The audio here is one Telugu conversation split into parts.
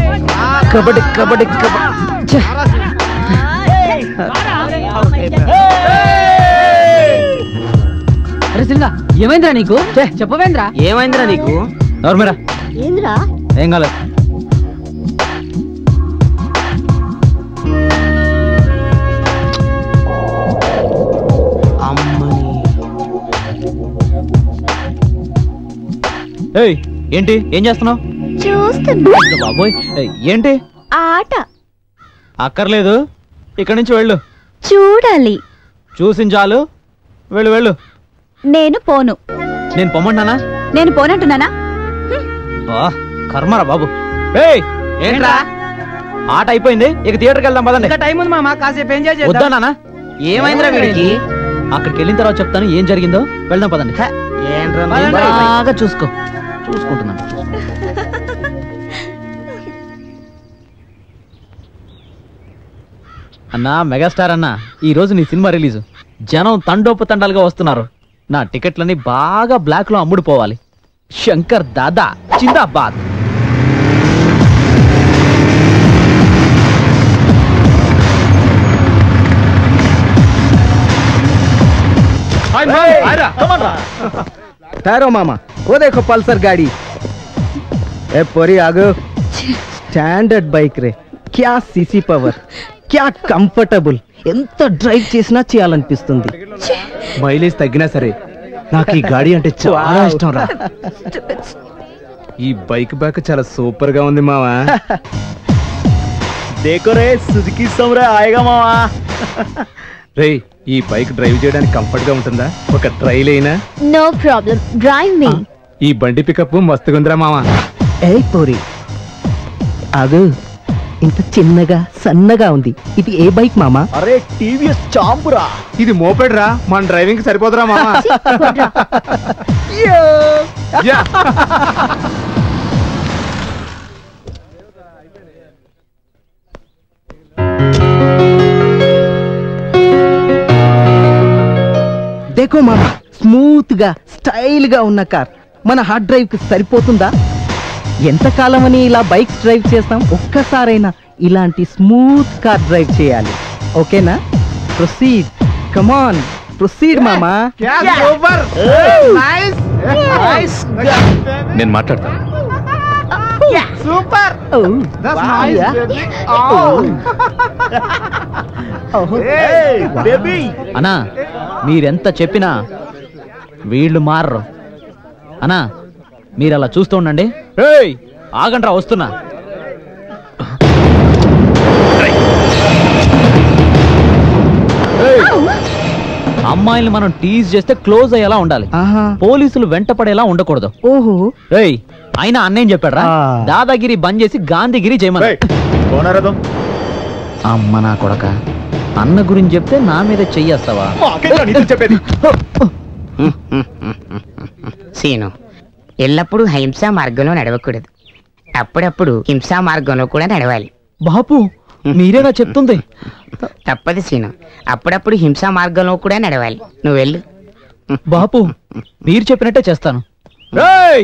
కబడ్డీ కబడ్డీ కబడ్డీ ఛే. అరే సిల్లా ఏమైందిరా నీకు చెప్పవేంద్రా ఏమైందిరా నీకు నోర్మరా ఏంద్రా ఏం కాలేదు ఏయ్ ఏంటి ఏం చేస్తున్నావు చూస్తున్నా బాబోయ్ ఏయ్, ఏంటి ఆట అక్కర్లేదు ఇక్కడి నుంచి వెళ్ళు చూడాలి చూసించాలు వెళ్ళు వెళ్ళు నేను పోను నేను పొమ్మంటానా నేను పోనంటున్నానా బా కర్మరా బాబు ఏయ్ ఏంట్రా ఆట అయిపోయింది ఇక థియేటర్కి వెళ్దాం పదండి ఇంకా టైం ఉంది మామ కాసేపు ఎంజాయ్ వద్దా నాన్న ఏమైందిరా వీడికి అక్కడికి వెళ్ళిన తర్వాత చెప్తాను ఏం జరిగిందో వెళ్దాం పదండి పదండి. బాగా చూసుకో చూసుకుంటున్నాను అన్నా మెగాస్టార్ అన్న ఈ రోజు నీ సినిమా రిలీజ్ జనం తండోపు తండాలుగా వస్తున్నారు నా టికెట్లన్నీ బాగా బ్లాక్ లో అమ్ముడుపోవాలి శంకర్ దాదా జిందాబాద్ ठहरो मामा वो देखो पल्सर गाड़ी ए पोरी आगो స్టాండర్డ్ బైక్ రే క్యా సీసీ పవర్ క్యా కంఫర్టబుల్ ఎంత డ్రైవ్ చేసినా చేయాలనిపిస్తుంది మైలేజ్ తగ్గినా సరే నాకు ఈ గాడి అంటే చాలా ఇష్టం రా ఈ బైక్ బ్యాక్ చాలా సూపర్ గా ఉంది మావా దేకో రే సుజుకి సమ్రా ఆయేగా మావా రేయ్ ఈ బైక్ డ్రైవ్ చేయడానికి కంఫర్ట్ గా ఉంటుందా ఒక ట్రైల్ అయినా నో ప్రాబ్లం డ్రైవ్ మీ ఈ బండి పికప్ మస్తుగా ఉందిరా మావా ఏ పోరి ఆగు ఇంత చిన్నగా సన్నగా ఉంది ఇది ఏ బైక్ మామా అరే టీవీఎస్ చాంపురా ఇది మోపెడ్ రా మన డ్రైవింగ్ సరిపోదురా మావా యా. దేకో మామా స్మూత్ గా స్టైల్ గా ఉన్న కార్ మన హార్డ్ డ్రైవ్ కి సరిపోతుందా ఎంతకాలం అని ఇలా బైక్స్ డ్రైవ్ చేస్తాం ఒక్కసారైనా ఇలాంటి స్మూత్ కార్ డ్రైవ్ చేయాలి ఓకేనా ప్రొసీడ్ కమాన్ ప్రొసీడ్ మామా నేను మాట్లాడతాను అన్నా మీరెంత చెప్పినా వీళ్ళు మారరు అన్నా మీరు అలా చూస్తూ ఉండండి ఏయ్ ఆగండ్రా వస్తున్నా ఏయ్, అమ్మాయిల్ని మనం టీజ్ చేస్తే క్లోజ్ అయ్యేలా ఉండాలి ఆహా పోలీసులు వెంటపడేలా ఉండకూడదు ఓహో ఏయ్ అయినా అన్నేం చెప్పాడ్రా ఆ. దాదాగిరి బంద్ చేసి గాంధీగిరి చేయమని అమ్మ నా కొడక అన్న గురించి చెప్తే నా మీద చెయ్యేస్తావా చెప్పేది సీను ఎల్లప్పుడూ హింసా మార్గంలో నడవకూడదు అప్పుడప్పుడు హింసా మార్గంలో కూడా నడవాలి బాపు మీరేనా చెప్తుంది తప్పదు సీను అప్పుడప్పుడు హింసా మార్గంలో కూడా నడవాలి నువ్వు వెళ్ళు బాపు మీరు చెప్పినట్టే చేస్తాను ఏయ్!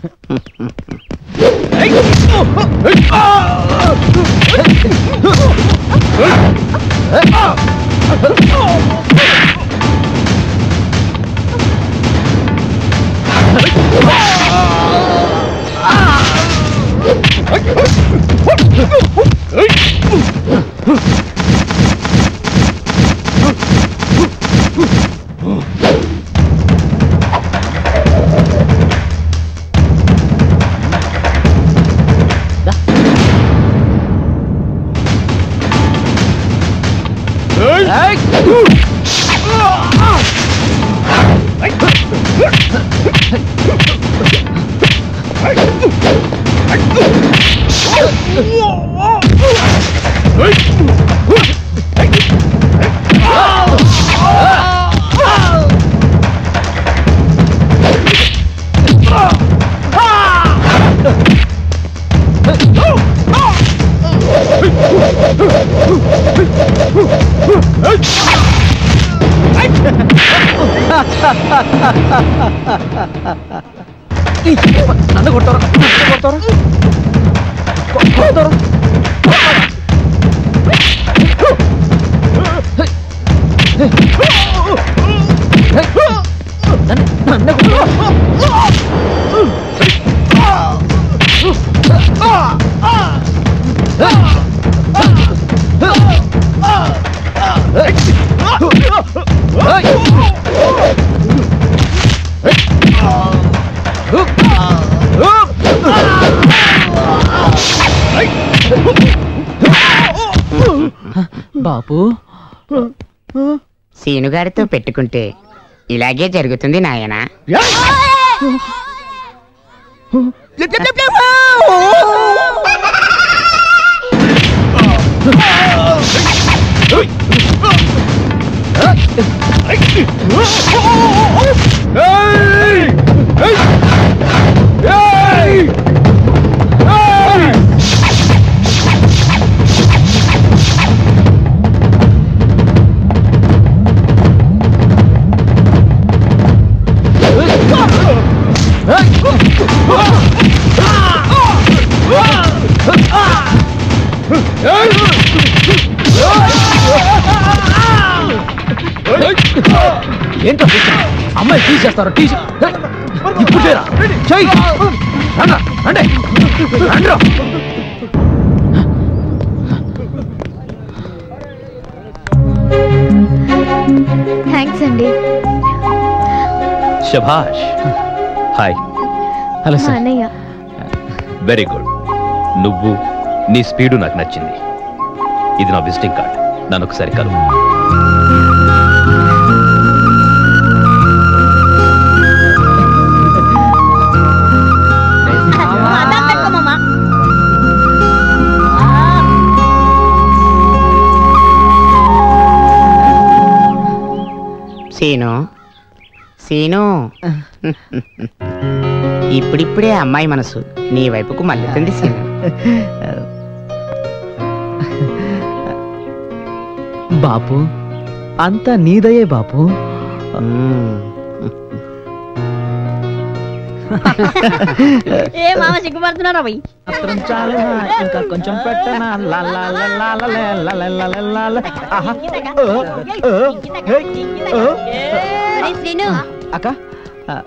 నన్ను కొడతారా నన్ను కొడతారా కొ- కొడతారా నన్ను నన్ను కొడతారా బాపు సీనుగాడితో పెట్టుకుంటే ఇలాగే జరుగుతుంది నాయనా ఏంటో అమ్మాయి తీసేస్తారు తీసి ఇప్పుడు చేయరా చెయ్యి రండ్రా, రండి రండ్రా. థ్యాంక్స్ అండి శభాష్ హాయ్ హలో మా సార్ అన్నయ్య వెరీ గుడ్ నువ్వు నీ స్పీడు నాకు నచ్చింది ఇది నా విజిటింగ్ కార్డ్ నన్ను ఒకసారి కలువు సీను సీను ఇప్పుడిప్పుడే అమ్మాయి మనసు నీ వైపుకు మళ్ళుతుంది సీను బాపు అంతా నీదయే బాపు మ్మ్. ఏ మామ సిగ్గుపడుతున్నారా పోయి మాత్రం చాలు ఇంకా కొంచెం పెట్టనా లా లా లా లా లా లే, లా లా లా లా లా లా. ఆహా. ఓ, ఓ, ఓ, ఓ. శ్రీను అక్క ఆ,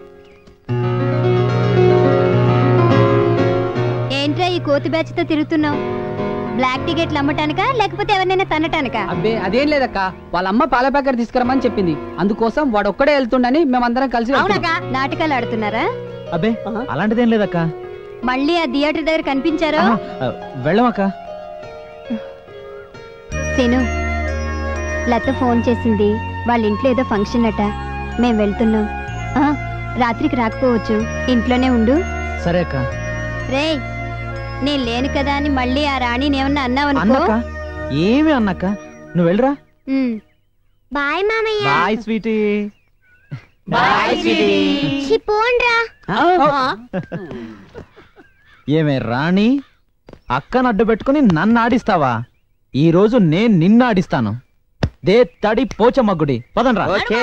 ఏంట్రా ఈ కోతి బ్యాచ్ తో తిరుగుతున్నావు బ్లాక్ టికెట్లు అమ్మటానికా లేకపోతే ఎవరినైనా తన్నటానికా అబ్బే అదేం లేదక్క వాళ్ళ అమ్మ పాల ప్యాకెట్ తీసుకురమ్మని చెప్పింది అందుకోసం వాడు ఒక్కడే వెళ్తుండని మేమందరం కలిసి వెళ్తున్నాం. నాటకాలు ఆడుతున్నారా అబ్బే అలాంటిదేం లేదక్క మళ్ళీ ఆ థియేటర్ దగ్గర కనిపించారా ఆహా, ఆ, వెళ్ళమక్క సీను లత ఫోన్ చేసింది వాళ్ళ ఇంట్లో ఏదో ఫంక్షన్ అట మేం వెళ్తున్నాం ఆ, రాత్రికి రాకపోవచ్చు ఇంట్లోనే ఉండు సరే అక్క రేయ్ నేను లేను కదా అని మళ్ళీ ఆ రాణిని ఏమన్నా అన్నావనుకో అన్నక్క ఏమి అన్నక్క నువ్వు వెళ్ళరా ఉమ్. బాయ్ మామయ్య బాయ్ స్వీటీ ఛీ, పోండ్రా ఏమే రాణి అక్కను అడ్డు పెట్టుకుని నన్ను ఆడిస్తావా ఈ రోజు నేను నిన్ను ఆడిస్తాను దే తడి పోచమ్మగుడి పదండ్రా ఓకే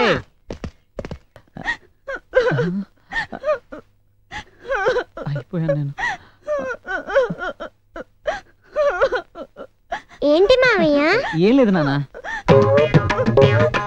అయిపోయాను నేను ఏంటి మామయ్య ఏం లేదు నాన్న